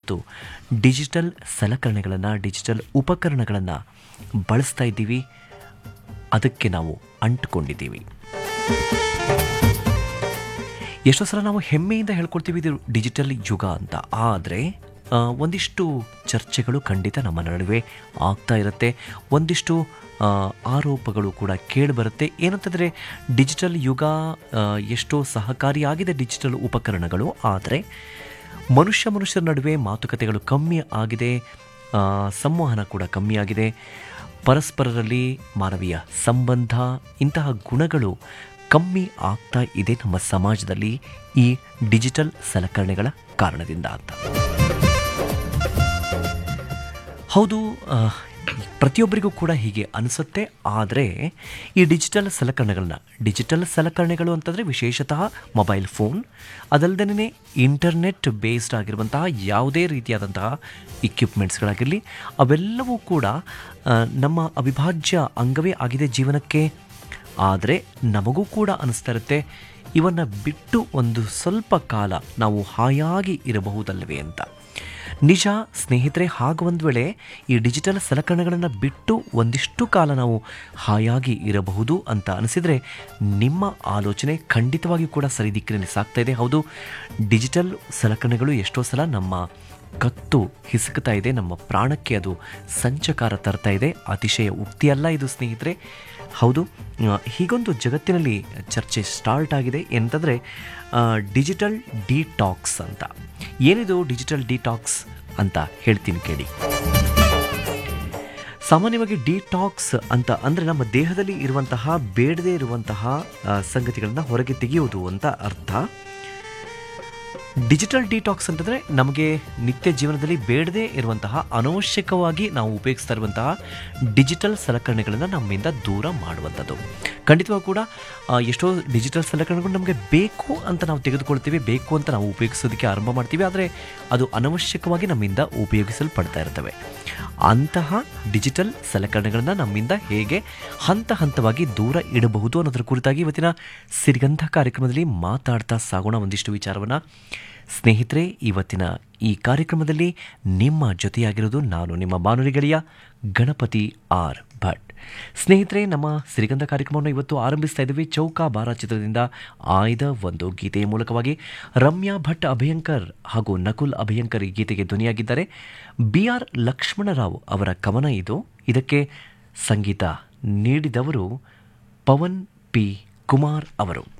ಇವತ್ತು ಡಿಜಿಟಲ್ ಸಲಕರಣೆಗಳನ್ನು ಡಿಜಿಟಲ್ ಉಪಕರಣಗಳನ್ನು ಬಳಸ್ತಾ ಇದ್ದೀವಿ ಅದಕ್ಕೆ ನಾವು ಅಂಟುಕೊಂಡಿದ್ದೀವಿ ಎಷ್ಟೋ ಸಲ ನಾವು ಹೆಮ್ಮೆಯಿಂದ ಹೇಳ್ಕೊಳ್ತೀವಿ ಇದು ಡಿಜಿಟಲ್ ಯುಗ ಅಂತ ಆದರೆ ಆ, ಒಂದಿಷ್ಟು ಚರ್ಚೆಗಳು ಖಂಡಿತ ನಮ್ಮ ನಡುವೆ ಆಗ್ತಾ ಇರುತ್ತೆ ಒಂದಿಷ್ಟು ಆ, ಆರೋಪಗಳು ಕೂಡ ಕೇಳಿಬರುತ್ತೆ ಏನಂತಂದರೆ ಡಿಜಿಟಲ್ ಯುಗ ಆ, ಎಷ್ಟೋ ಸಹಕಾರಿಯಾಗಿದೆ ಡಿಜಿಟಲ್ ಉಪಕರಣಗಳು ಆದರೆ ಮನುಷ್ಯ ಮನುಷ್ಯರ ನಡುವೆ ಮಾತುಕತೆಗಳು ಕಮ್ಮಿ ಆಗಿದೆ ಆ, ಸಂವಹನ ಕೂಡ ಕಮ್ಮಿ ಆಗಿದೆ ಪರಸ್ಪರರಲ್ಲಿ ಮಾನವೀಯ ಸಂಬಂಧ ಇಂತಹ ಗುಣಗಳು ಕಮ್ಮಿ ಆಗ್ತಾ ಇದೆ ನಮ್ಮ ಸಮಾಜದಲ್ಲಿ ಈ ಡಿಜಿಟಲ್ ಸಲಕರಣೆಗಳ ಕಾರಣದಿಂದ ಅಂತ ಹೌದು ಆ, ಪ್ರತಿಯೊಬ್ಬರಿಗೂ ಕೂಡ ಹೀಗೆ ಅನಿಸುತ್ತೆ ಆದರೆ ಈ ಡಿಜಿಟಲ್ ಸಲಕರಣೆಗಳನ್ನ ಡಿಜಿಟಲ್ ಸಲಕರಣೆಗಳು ಅಂತಂದರೆ ವಿಶೇಷತಃ ಮೊಬೈಲ್ ಫೋನ್ ಅದಲ್ಲದೇ ಇಂಟರ್ನೆಟ್ ಬೇಸ್ಡ್ ಆಗಿರುವಂತಹ ಯಾವುದೇ ರೀತಿಯಾದಂತಹ ಇಕ್ವಿಪ್ಮೆಂಟ್ಸ್ಗಳಾಗಿರಲಿ ಅವೆಲ್ಲವೂ ಕೂಡ ಆ, ನಮ್ಮ ಅವಿಭಾಜ್ಯ ಅಂಗವೇ ಆಗಿದೆ ಜೀವನಕ್ಕೆ ಆದರೆ ನಮಗೂ ಕೂಡ ಅನಿಸ್ತಾ ಇರುತ್ತೆ ಇವನ್ನು ಬಿಟ್ಟು ಒಂದು ಸ್ವಲ್ಪ ಕಾಲ ನಾವು ಹಾಯಾಗಿ ಇರಬಹುದಲ್ಲವೇ ಅಂತ ನಿಜ ಸ್ನೇಹಿತರೆ ಹಾಗೆ ಒಂದು ವೇಳೆ ಈ ಡಿಜಿಟಲ್ ಸಲಕರಣೆಗಳನ್ನು ಬಿಟ್ಟು ಒಂದಿಷ್ಟು ಕಾಲ ನಾವು ಹಾಯಾಗಿ ಇರಬಹುದು ಅಂತ ಅನಿಸಿದರೆ ನಿಮ್ಮ ಆಲೋಚನೆ ಖಂಡಿತವಾಗಿ ಕೂಡ ಸರಿ ದಿಕ್ಕಿನಲ್ಲಿ ಸಾಗ್ತಾ ಇದೆ ಹೌದು ಡಿಜಿಟಲ್ ಸಲಕರಣೆಗಳು ಎಷ್ಟೋ ಸಲ ನಮ್ಮ ಕತ್ತು ಹಿಸುಕ್ತಾ ಇದೆ ನಮ್ಮ ಪ್ರಾಣಕ್ಕೆ ಅದು ಸಂಚಕಾರ ತರ್ತಾ ಇದೆ ಅತಿಶಯ ಉಕ್ತಿಯಲ್ಲ ಇದು ಸ್ನೇಹಿತರೆ ಹೌದು ಆ, ಹೀಗೊಂದು ಜಗತ್ತಿನಲ್ಲಿ ಚರ್ಚೆ ಸ್ಟಾರ್ಟ್ ಆಗಿದೆ ಎಂತಂದರೆ ಡಿಜಿಟಲ್ ಡಿಟಾಕ್ಸ್ ಅಂತ ಏನಿದು ಡಿಜಿಟಲ್ ಡಿಟಾಕ್ಸ್ ಅಂತ ಹೇಳ್ತೀನಿ ಕೇಳಿ ಸಾಮಾನ್ಯವಾಗಿ ಡಿಟಾಕ್ಸ್ ಅಂತ ಅಂದರೆ ನಮ್ಮ ದೇಹದಲ್ಲಿ ಇರುವಂತಹ ಬೇಡದೇ ಇರುವಂತಹ ಆ, ಸಂಗತಿಗಳನ್ನು ಹೊರಗೆ ತೆಗೆಯುವುದು ಅಂತ ಅರ್ಥ ಡಿಜಿಟಲ್ ಡಿಟಾಕ್ಸ್ ಅಂತಂದರೆ ನಮಗೆ ನಿತ್ಯ ಜೀವನದಲ್ಲಿ ಬೇಡದೇ ಇರುವಂತಹ ಅನವಶ್ಯಕವಾಗಿ ನಾವು ಉಪಯೋಗಿಸ್ತಾ ಇರುವಂತಹ ಡಿಜಿಟಲ್ ಸಲಕರಣೆಗಳನ್ನು ನಮ್ಮಿಂದ ದೂರ ಮಾಡುವಂಥದ್ದು ಖಂಡಿತವಾಗಿ ಕೂಡ ಆ, ಎಷ್ಟೋ ಡಿಜಿಟಲ್ ಸಲಕರಣೆಗಳು ನಮಗೆ ಬೇಕು ಅಂತ ನಾವು ತೆಗೆದುಕೊಳ್ತೀವಿ ಬೇಕು ಅಂತ ನಾವು ಉಪಯೋಗಿಸೋದಕ್ಕೆ ಆರಂಭ ಮಾಡ್ತೀವಿ ಆದರೆ ಅದು ಅನವಶ್ಯಕವಾಗಿ ನಮ್ಮಿಂದ ಉಪಯೋಗಿಸಲ್ಪಡ್ತಾ ಇರ್ತವೆ ಅಂತಹ ಡಿಜಿಟಲ್ ಸಲಕರಣೆಗಳನ್ನು ನಮ್ಮಿಂದ ಹೇಗೆ ಹಂತ ಹಂತವಾಗಿ ದೂರ ಇಡಬಹುದು ಅನ್ನೋದರ ಕುರಿತಾಗಿ ಇವತ್ತಿನ ಸಿರಿಗಂಧ ಕಾರ್ಯಕ್ರಮದಲ್ಲಿ ಮಾತಾಡ್ತಾ ಸಾಗೋಣ ಒಂದಿಷ್ಟು ವಿಚಾರವನ್ನು ಸ್ನೇಹಿತರೆ ಇವತ್ತಿನ ಈ ಕಾರ್ಯಕ್ರಮದಲ್ಲಿ ನಿಮ್ಮ ಜೊತೆಯಾಗಿರೋದು ನಾನು ನಿಮ್ಮ ಬಾನುಲಿ ಗೆಳೆಯ ಗಣಪತಿ ಆರ್ ಭಟ್ ಸ್ನೇಹಿತರೆ ನಮ್ಮ ಸಿರಿಗಂಧ ಕಾರ್ಯಕ್ರಮವನ್ನು ಇವತ್ತು ಆರಂಭಿಸ್ತಾ ಇದ್ದೀವಿ ಚೌಕಾ ಬಾರ ಚಿತ್ರದಿಂದ ಆಯ್ದ ಒಂದು ಗೀತೆಯ ಮೂಲಕವಾಗಿ ರಮ್ಯಾ ಭಟ್ ಅಭಯಂಕರ್ ಹಾಗೂ ನಕುಲ್ ಅಭಯಂಕರ್ ಈ ಗೀತೆಗೆ ಧ್ವನಿಯಾಗಿದ್ದಾರೆ ಬಿ ಆರ್ ಲಕ್ಷ್ಮಣರಾವ್ ಅವರ ಕವನ ಇದು ಇದಕ್ಕೆ ಸಂಗೀತ ನೀಡಿದವರು ಪವನ್ ಪಿ ಕುಮಾರ್ ಅವರು